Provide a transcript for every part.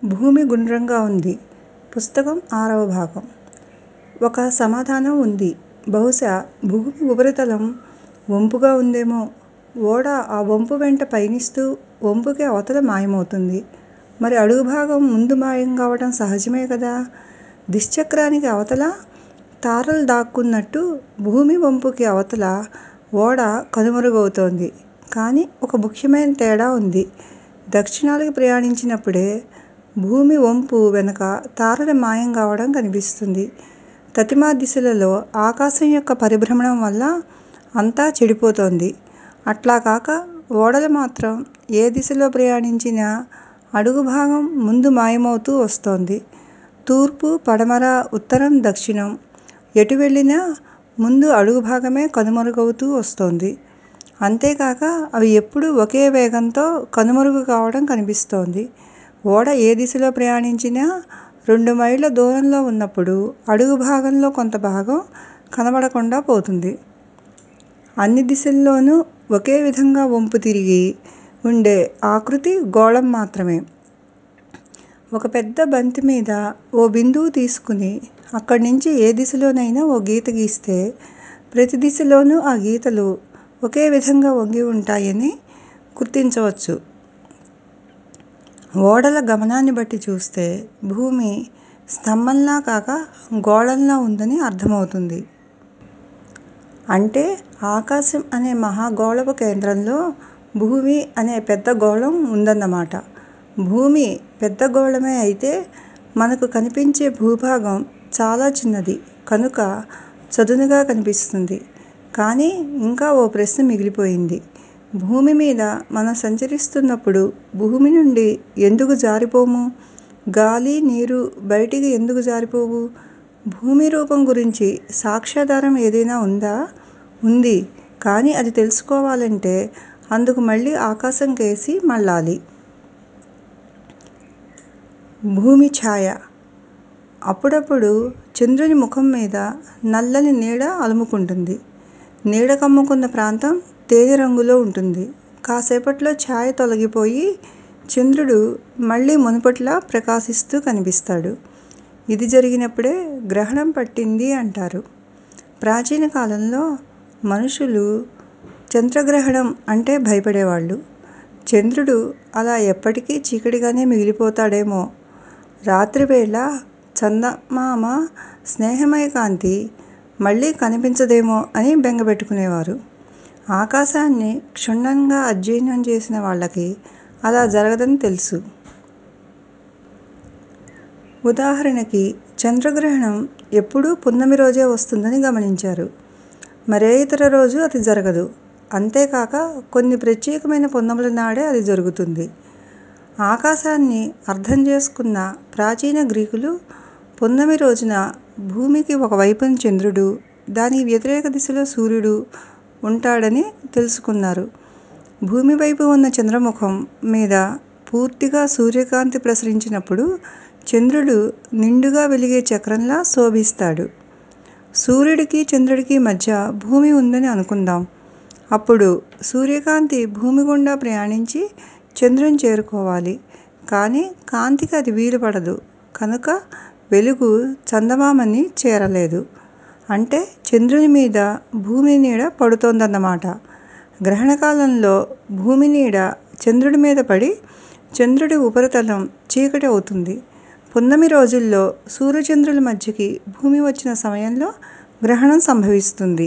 భూమి గుండ్రంగా ఉంది పుస్తకం ఆరవ భాగం ఒక సమాధానం ఉంది బహుశా భూమి ఉపరితలం వంపుగా ఉందేమో ఓడ ఆ వంపు వెంట పయనిస్తూ వంపుకి అవతల మాయమవుతుంది మరి అడుగు భాగం ముందు మాయం కావటం సహజమే కదా దిశ్చక్రానికి అవతల తారలు దాక్కున్నట్టు భూమి వంపుకి అవతల ఓడ కనుమరుగవుతోంది కానీ ఒక ముఖ్యమైన తేడా ఉంది దక్షిణానికి ప్రయాణించినప్పుడే భూమి వంపు వెనక తారలు మాయం కావడం కనిపిస్తుంది తతిమా దిశలలో ఆకాశం యొక్క పరిభ్రమణం వల్ల అంతా చెడిపోతోంది అట్లా కాక ఓడలు మాత్రం ఏ దిశలో ప్రయాణించినా అడుగు భాగం ముందు మాయమవుతూ వస్తోంది తూర్పు పడమర ఉత్తరం దక్షిణం ఎటు వెళ్ళినా ముందు అడుగు భాగమే కనుమరుగవుతూ వస్తోంది అంతేకాక అవి ఎప్పుడూ ఒకే వేగంతో కనుమరుగు కావడం కనిపిస్తోంది ఓడ ఏ దిశలో ప్రయాణించినా రెండు మైళ్ళ దూరంలో ఉన్నప్పుడు అడుగు భాగంలో కొంత భాగం కనబడకుండా పోతుంది అన్ని దిశల్లోనూ ఒకే విధంగా వంపు తిరిగి ఉండే ఆకృతి గోళం మాత్రమే ఒక పెద్ద బంతి మీద ఓ బిందువు తీసుకుని అక్కడి నుంచి ఏ దిశలోనైనా ఓ గీత గీస్తే ప్రతి దిశలోనూ ఆ గీతలు ఒకే విధంగా వంగి ఉంటాయని గుర్తించవచ్చు ఓడల గమనాన్ని బట్టి చూస్తే భూమి స్తంభంలా కాక గోళంలా ఉందని అర్థమవుతుంది అంటే ఆకాశం అనే మహాగోళపు కేంద్రంలో భూమి అనే పెద్ద గోళం ఉందన్నమాట భూమి పెద్ద గోళమే అయితే మనకు కనిపించే భూభాగం చాలా చిన్నది కనుక చదునుగా కనిపిస్తుంది కానీ ఇంకా ఓ ప్రశ్న మిగిలిపోయింది భూమి మీద మనం సంచరిస్తున్నప్పుడు భూమి నుండి ఎందుకు జారిపోము గాలి నీరు బయటికి ఎందుకు జారిపోవు భూమి రూపం గురించి సాక్ష్యాధారం ఏదైనా ఉందా ఉంది కానీ అది తెలుసుకోవాలంటే అందుకు మళ్ళీ ఆకాశం కేసి మళ్ళాలి భూమి ఛాయ అప్పుడప్పుడు చంద్రుని ముఖం మీద నల్లని నీడ అలుముకుంటుంది నీడ కమ్ముకున్న ప్రాంతం తేనె రంగులో ఉంటుంది కాసేపట్లో ఛాయ తొలగిపోయి చంద్రుడు మళ్ళీ మునుపటిలా ప్రకాశిస్తూ కనిపిస్తాడు ఇది జరిగినప్పుడే గ్రహణం పట్టింది అంటారు ప్రాచీన కాలంలో మనుషులు చంద్రగ్రహణం అంటే భయపడేవాళ్ళు చంద్రుడు అలా ఎప్పటికీ చీకటిగానే మిగిలిపోతాడేమో రాత్రివేళ చందమామ స్నేహమయ కాంతి మళ్ళీ కనిపించదేమో అని బెంగపెట్టుకునేవారు ఆకాశాన్ని క్షుణ్ణంగా అధ్యయనం చేసిన వాళ్ళకి అలా జరగదని తెలుసు ఉదాహరణకి చంద్రగ్రహణం ఎప్పుడూ పున్నమి రోజే వస్తుందని గమనించారు మరే ఇతర రోజు అది జరగదు అంతేకాక కొన్ని ప్రత్యేకమైన పున్నముల నాడే అది జరుగుతుంది ఆకాశాన్ని అర్థం చేసుకున్న ప్రాచీన గ్రీకులు పున్నమి రోజున భూమికి ఒకవైపున చంద్రుడు దానికి వ్యతిరేక దిశలో సూర్యుడు ఉంటాడని తెలుసుకున్నారు భూమి వైపు ఉన్న చంద్రముఖం మీద పూర్తిగా సూర్యకాంతి ప్రసరించినప్పుడు చంద్రుడు నిండుగా వెలిగే చక్రంలా శోభిస్తాడు సూర్యుడికి చంద్రుడికి మధ్య భూమి ఉందని అనుకుందాం అప్పుడు సూర్యకాంతి భూమి గుండా ప్రయాణించి చంద్రుని చేరుకోవాలి కానీ కాంతికి అది వీలు పడదు కనుక వెలుగు చందమామని చేరలేదు అంటే చంద్రుని మీద భూమి నీడ పడుతోందన్నమాట గ్రహణకాలంలో భూమి నీడ చంద్రుడి మీద పడి చంద్రుడి ఉపరితలం చీకటి అవుతుంది పున్నమి రోజుల్లో సూర్యచంద్రుల మధ్యకి భూమి వచ్చిన సమయంలో గ్రహణం సంభవిస్తుంది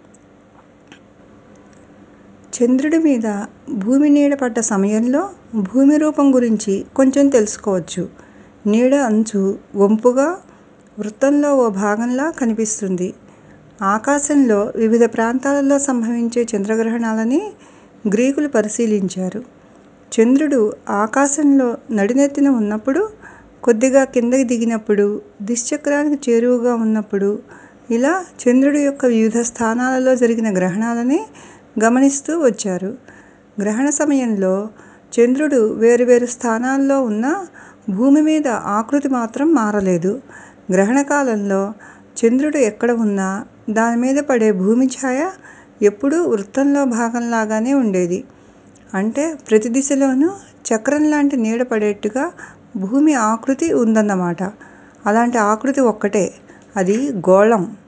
చంద్రుడి మీద భూమి నీడ పడ్డ సమయంలో భూమి రూపం గురించి కొంచెం తెలుసుకోవచ్చు నీడ అంచు వంపుగా వృత్తంలో ఓ భాగంలా కనిపిస్తుంది ఆకాశంలో వివిధ ప్రాంతాలలో సంభవించే చంద్రగ్రహణాలని గ్రీకులు పరిశీలించారు చంద్రుడు ఆకాశంలో నడినెత్తిన ఉన్నప్పుడు కొద్దిగా కిందకి దిగినప్పుడు దిశ్చక్రానికి చేరువగా ఉన్నప్పుడు ఇలా చంద్రుడి యొక్క వివిధ స్థానాలలో జరిగిన గ్రహణాలని గమనిస్తూ వచ్చారు గ్రహణ సమయంలో చంద్రుడు వేరువేరు స్థానాల్లో ఉన్న భూమి మీద ఆకృతి మాత్రం మారలేదు గ్రహణ కాలంలో చంద్రుడు ఎక్కడ ఉన్నా దాని మీద పడే భూమి ఛాయ ఎప్పుడూ వృత్తంలో భాగంలాగానే ఉండేది అంటే ప్రతి దిశలోనూ చక్రం లాంటి నీడ పడేట్టుగా భూమి ఆకృతి ఉందన్నమాట అలాంటి ఆకృతి ఒక్కటే అది గోళం